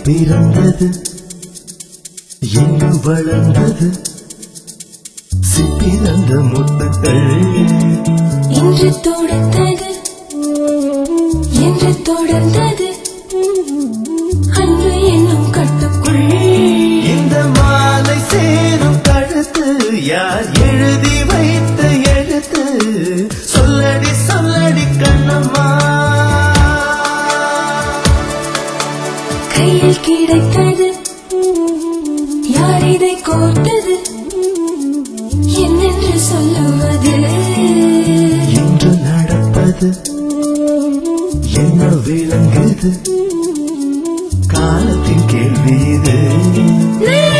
பிறந்தது எங்கு வளர்ந்தது சிப்பிறந்த முத்துக்கள் இன்று தொடுத்தது என்று தொடர்ந்தது அன்று என்னும் கட்டுக்குள் இந்த மாலை சேரும் கழுத்து யார் எழுதி வைத்த எழுத்து சொல்லடி சொல்லடி கண்ணம்மா கையில் கிடைத்தது யார் இதை கோர்த்தது என்னென்று சொல்லுவது இன்று நடப்பது என்ன விளங்குது காலத்தின் கேள்வி இது நே